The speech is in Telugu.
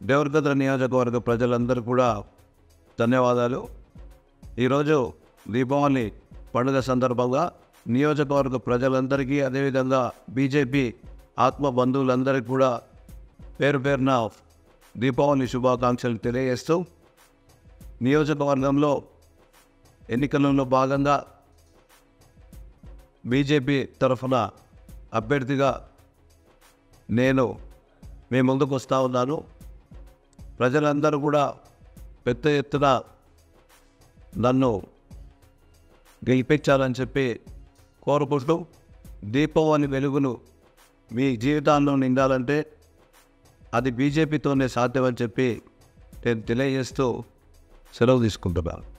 దేవరకద్ర నియోజకవర్గ ప్రజలందరూ కూడా ధన్యవాదాలు ఈరోజు దీపావళి పండుగ సందర్భంగా నియోజకవర్గ ప్రజలందరికీ అదేవిధంగా బీజేపీ ఆత్మ బంధువులందరికీ కూడా పేరు పేరున దీపావళి శుభాకాంక్షలు తెలియజేస్తూ నియోజకవర్గంలో ఎన్నికలలో భాగంగా బీజేపీ తరఫున అభ్యర్థిగా నేను మీ ముందుకు వస్తూ ఉన్నాను ప్రజలందరూ కూడా పెద్ద ఎత్తున నన్ను గెలిపించాలని చెప్పి కోరుకుంటూ దీపావళి వెలుగును మీ జీవితాల్లో నిండాలంటే అది బీజేపీతోనే సాధ్యమని చెప్పి నేను తెలియజేస్తూ సెలవు తీసుకుంటున్నాను